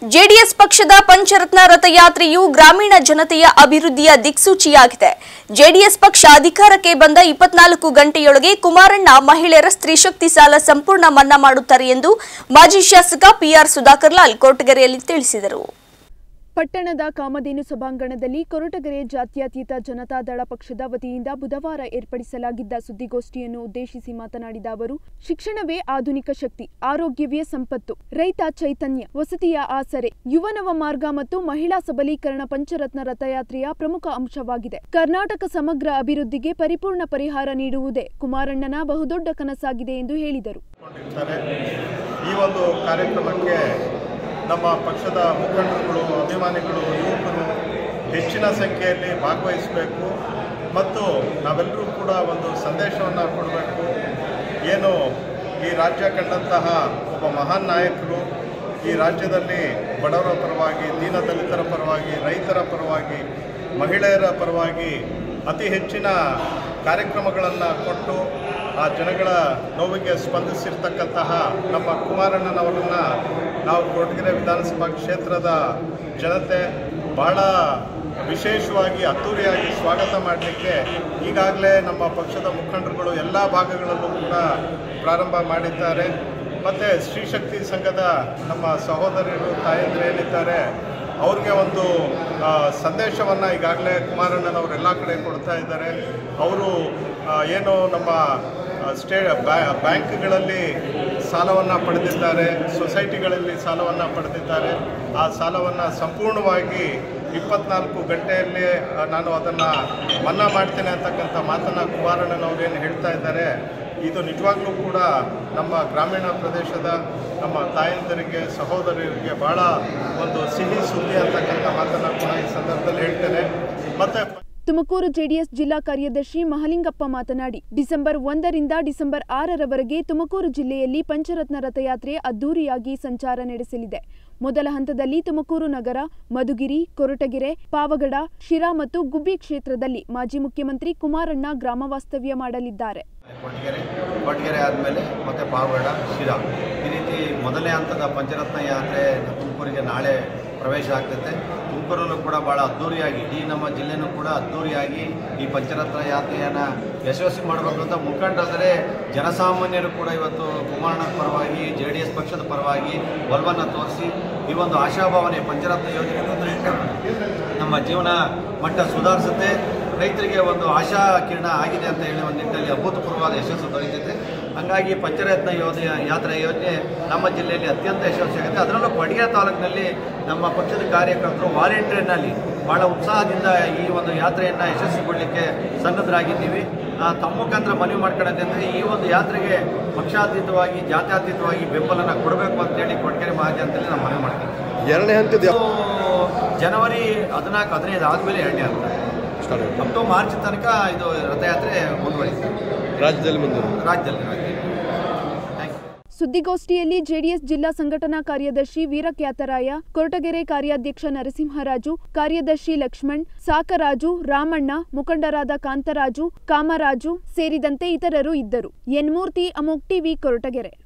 JDS ಪಕ್ಷದ ಪಂಚರತ್ನ ರಥಯಾತ್ರೆಯು ಗ್ರಾಮೀಣ ಜನತೆಯ ಅಭಿವೃದ್ಧಿಯ ದಿಕ್ಸೂಚಿಯಾಗಿದೆ ಜೆಡಿಎಸ್ ಪಕ್ಷ ಅಧಿಕಾರಕ್ಕೆ ಬಂದ ಇಪ್ಪತ್ನಾಲ್ಕು ಗಂಟೆಯೊಳಗೆ ಕುಮಾರಣ್ಣ ಮಹಿಳೆಯರ ಸ್ತ್ರೀಶಕ್ತಿ ಸಾಲ ಸಂಪೂರ್ಣ ಮನ್ನಾ ಮಾಡುತ್ತಾರೆ ಎಂದು ಮಾಜಿ ಶಾಸಕ ಪಿಆರ್ ಸುಧಾಕರ್ ಲಾಲ್ ಕೊರಟಗೆರೆಯಲ್ಲಿ ತಿಳಿಸಿದರು ಪಟ್ಟಣದ ಕಾಮಧೇನು ಸಭಾಂಗಣದಲ್ಲಿ ಕೊರಟಗೆರೆ ಜಾತ್ಯತೀತ ಜನತಾದಳ ಪಕ್ಷದ ವತಿಯಿಂದ ಬುಧವಾರ ಏರ್ಪಡಿಸಲಾಗಿದ್ದ ಸುದ್ದಿಗೋಷ್ಠಿಯನ್ನು ಉದ್ದೇಶಿಸಿ ಮಾತನಾಡಿದ ಅವರು ಶಿಕ್ಷಣವೇ ಆಧುನಿಕ ಶಕ್ತಿ ಆರೋಗ್ಯವೇ ಸಂಪತ್ತು ರೈತ ಚೈತನ್ಯ ವಸತಿಯ ಆಸರೆ ಯುವನವ ಮಾರ್ಗ ಮತ್ತು ಮಹಿಳಾ ಸಬಲೀಕರಣ ಪಂಚರತ್ನ ರಥಯಾತ್ರೆಯ ಪ್ರಮುಖ ಅಂಶವಾಗಿದೆ ಕರ್ನಾಟಕ ಸಮಗ್ರ ಅಭಿವೃದ್ಧಿಗೆ ಪರಿಪೂರ್ಣ ಪರಿಹಾರ ನೀಡುವುದೇ ಕುಮಾರಣ್ಣನ ಬಹುದೊಡ್ಡ ಕನಸಾಗಿದೆ ಎಂದು ಹೇಳಿದರು ಕೊಂಡಿರ್ತಾರೆ ಈ ಒಂದು ಕಾರ್ಯಕ್ರಮಕ್ಕೆ ನಮ್ಮ ಪಕ್ಷದ ಮುಖಂಡರುಗಳು ಅಭಿಮಾನಿಗಳು ಯುವಕರು ಹೆಚ್ಚಿನ ಸಂಖ್ಯೆಯಲ್ಲಿ ಭಾಗವಹಿಸಬೇಕು ಮತ್ತು ನಾವೆಲ್ಲರೂ ಕೂಡ ಒಂದು ಸಂದೇಶವನ್ನು ಕೊಡಬೇಕು ಏನು ಈ ರಾಜ್ಯ ಕಂಡಂತಹ ಒಬ್ಬ ಮಹಾನ್ ನಾಯಕರು ಈ ರಾಜ್ಯದಲ್ಲಿ ಬಡವರ ಪರವಾಗಿ ದೀನದಲಿತರ ಪರವಾಗಿ ರೈತರ ಪರವಾಗಿ ಮಹಿಳೆಯರ ಪರವಾಗಿ ಅತಿ ಹೆಚ್ಚಿನ ಕಾರ್ಯಕ್ರಮಗಳನ್ನು ಕೊಟ್ಟು ಆ ಜನಗಳ ನೋವಿಗೆ ಸ್ಪಂದಿಸಿರ್ತಕ್ಕಂತಹ ನಮ್ಮ ಕುಮಾರಣ್ಣನವರನ್ನು ನಾವು ಕೊರಟಗೆರೆ ವಿಧಾನಸಭಾ ಕ್ಷೇತ್ರದ ಜನತೆ ಭಾಳ ವಿಶೇಷವಾಗಿ ಅದ್ದೂರಿಯಾಗಿ ಸ್ವಾಗತ ಮಾಡಲಿಕ್ಕೆ ಈಗಾಗಲೇ ನಮ್ಮ ಪಕ್ಷದ ಮುಖಂಡರುಗಳು ಎಲ್ಲ ಭಾಗಗಳಲ್ಲೂ ಕೂಡ ಪ್ರಾರಂಭ ಮಾಡಿದ್ದಾರೆ ಮತ್ತು ಶ್ರೀಶಕ್ತಿ ಸಂಘದ ನಮ್ಮ ಸಹೋದರಿಯರು ತಾಯಂದಿರು ಏನಿದ್ದಾರೆ ಅವ್ರಿಗೆ ಒಂದು ಸಂದೇಶವನ್ನು ಈಗಾಗಲೇ ಕುಮಾರಣ್ಣನವರು ಎಲ್ಲ ಕಡೆ ಕೊಡ್ತಾ ಇದ್ದಾರೆ ಅವರು ಏನು ನಮ್ಮ ಆ, ಸ್ಟೇ ಬ್ಯಾ- ಬ್ಯಾಂಕ್ಗಳಲ್ಲಿ ಸಾಲವನ್ನು ಪಡೆದಿದ್ದಾರೆ ಸೊಸೈಟಿಗಳಲ್ಲಿ ಸಾಲವನ್ನು ಪಡೆದಿದ್ದಾರೆ ಆ ಸಾಲವನ್ನು ಸಂಪೂರ್ಣವಾಗಿ ಇಪ್ಪತ್ನಾಲ್ಕು ಗಂಟೆಯಲ್ಲಿ ಆ, ನಾನು ಅದನ್ನು ಮನ್ನಾ ಮಾಡ್ತೇನೆ ಅಂತಕ್ಕಂಥ ಮಾತನ್ನು ಕುಮಾರಣ್ಣನವರು ಏನು ಹೇಳ್ತಾ ಇದ್ದಾರೆ ಇದು ನಿಜವಾಗ್ಲೂ ಕೂಡ ನಮ್ಮ ಗ್ರಾಮೀಣ ಪ್ರದೇಶದ ನಮ್ಮ ತಾಯಂದಿರಿಗೆ ಸಹೋದರರಿಗೆ ಭಾಳ ಒಂದು ಸಿಹಿ ಸುದ್ದಿ ಅಂತಕ್ಕಂಥ ಮಾತನ್ನು ಕೂಡ ಈ ಸಂದರ್ಭದಲ್ಲಿ ಹೇಳ್ತೇನೆ ಮತ್ತು ತುಮಕೂರು ಜೆಡಿಎಸ್ ಜಿಲ್ಲಾ ಕಾರ್ಯದರ್ಶಿ ಮಹಲಿಂಗಪ್ಪ ಮಾತನಾಡಿ ಡಿಸೆಂಬರ್ ಒಂದರಿಂದ ಡಿಸೆಂಬರ್ ಆರರವರೆಗೆ ತುಮಕೂರು ಜಿಲ್ಲೆಯಲ್ಲಿ ಪಂಚರತ್ನ ರಥಯಾತ್ರೆ ಅದ್ದೂರಿಯಾಗಿ ಸಂಚಾರ ನಡೆಸಲಿದೆ ಮೊದಲ ಹಂತದಲ್ಲಿ ತುಮಕೂರು ನಗರ ಮಧುಗಿರಿ ಕೊರಟಗೆರೆ ಪಾವಗಡ ಶಿರಾ ಮತ್ತು ಗುಬ್ಬಿ ಕ್ಷೇತ್ರದಲ್ಲಿ ಮಾಜಿ ಮುಖ್ಯಮಂತ್ರಿ ಕುಮಾರಣ್ಣ ಗ್ರಾಮ ವಾಸ್ತವ್ಯ ಮಾಡಲಿದ್ದಾರೆ ಕೊಟ್ಟಿಗೆರೆ ಕೊಟ್ಟಿಗೆರೆ ಆದಮೇಲೆ ಮತ್ತೆ ಪಾವಗಡ ಶಿರಾ ಈ ರೀತಿ ಮೊದಲನೇ ಹಂತದ ಪಂಚರತ್ನ ಯಾತ್ರೆ ತುಮಕೂರಿಗೆ ನಾಳೆ ಪ್ರವೇಶ ಆಗ್ತೈತೆ ತುಮಕೂರಲ್ಲೂ ಕೂಡ ಭಾಳ ಅದ್ದೂರಿಯಾಗಿ ಇಡೀ ನಮ್ಮ ಜಿಲ್ಲೆನೂ ಕೂಡ ಅದ್ದೂರಿಯಾಗಿ ಈ ಪಂಚರತ್ನ ಯಾತ್ರೆಯನ್ನು ಯಶಸ್ವಿ ಮಾಡಬೇಕು ಅಂತ ಮುಖಂಡರಾದರೆ ಜನಸಾಮಾನ್ಯರು ಕೂಡ ಇವತ್ತು ಕುಮಾರಣ್ಣ ಪರವಾಗಿ ಜೆ ಡಿ ಎಸ್ ಪಕ್ಷದ ಪರವಾಗಿ ಒಲವನ್ನು ತೋರಿಸಿ ಈ ಒಂದು ಆಶಾಭಾವನೆ ಪಂಚರತ್ನ ಯೋಜನೆ ಅನ್ನೋದ್ರಿಂದ ನಮ್ಮ ಜೀವನ ಮಟ್ಟ ಸುಧಾರಿಸುತ್ತೆ ರೈತರಿಗೆ ಒಂದು ಆಶಾ ಕಿರಣ ಆಗಿದೆ ಅಂತ ಹೇಳಿ ಒಂದು ನಿಟ್ಟಿನಲ್ಲಿ ಅಭೂತಪೂರ್ವವಾದ ಯಶಸ್ಸು ದೊರೆತಿದೆ ಹಾಗಾಗಿ ಪಂಚರತ್ನ ಯೋಜನೆ ಯಾತ್ರೆ ಯೋಜನೆ ನಮ್ಮ ಜಿಲ್ಲೆಯಲ್ಲಿ ಅತ್ಯಂತ ಯಶಸ್ವಿಯಾಗಿದೆ ಅದರಲ್ಲೂ ಕೊಡಗೆ ತಾಲೂಕಿನಲ್ಲಿ ನಮ್ಮ ಪಕ್ಷದ ಕಾರ್ಯಕರ್ತರು ವಾಲಂಟಿಯರ್ನಲ್ಲಿ ಭಾಳ ಉತ್ಸಾಹದಿಂದ ಈ ಒಂದು ಯಾತ್ರೆಯನ್ನು ಯಶಸ್ವಿಗೊಳ್ಳಲಿಕ್ಕೆ ಸನ್ನದ್ಧರಾಗಿದ್ದೀವಿ ಆ, ತಮ್ಮ ಮುಖಾಂತರ ಮನವಿ ಮಾಡ್ಕೊಳ್ಳೋದಂದರೆ ಈ ಒಂದು ಯಾತ್ರೆಗೆ ಪಕ್ಷಾತೀತವಾಗಿ ಜಾತ್ಯತೀತವಾಗಿ ಬೆಂಬಲನ ಕೊಡಬೇಕು ಅಂತೇಳಿ ಕೊಡಗೆರೆ ಮಹಾಜನತೆಯಲ್ಲಿ ನಾವು ಮನವಿ ಮಾಡ್ತೀವಿ ಎರಡನೇ ಹಂತದ ಇದು ಜನವರಿ ಹದಿನಾಲ್ಕು ಹದಿನೈದು ಆದಮೇಲೆ ಎರಡನೇ ಹಂತ ಸ್ಟಾರ್ಟ್ ಅಪ್ ಟು ಮಾರ್ಚ್ ತನಕ ಇದು ರಥಯಾತ್ರೆ ಮುಂದುವರಿಯುತ್ತೆ ರಾಜ್ಯದಲ್ಲಿ ಮುಂದೆ ರಾಜ್ಯದಲ್ಲಿ ಥ್ಯಾಂಕ್ ಯು ಸುದ್ದಿಗೋಷ್ಠಿಯಲ್ಲಿ ಜೆಡಿಎಸ್ ಜಿಲ್ಲಾ ಸಂಘಟನಾ ಕಾರ್ಯದರ್ಶಿ ವೀರಕ್ಯಾತರಾಯ ಕೊರಟಗೆರೆ ಕಾರ್ಯಾಧ್ಯಕ್ಷ ನರಸಿಂಹರಾಜು ಕಾರ್ಯದರ್ಶಿ ಲಕ್ಷ್ಮಣ್ ಸಾಕರಾಜು ರಾಮಣ್ಣ ಮುಖಂಡರಾದ ಕಾಂತರಾಜು ಕಾಮರಾಜು ಸೇರಿದಂತೆ ಇತರರು ಇದ್ದರು ಎನ್ಮೂರ್ತಿ ಅಮೋಕ್ ಟಿವಿ ಕೊರಟಗೆರೆ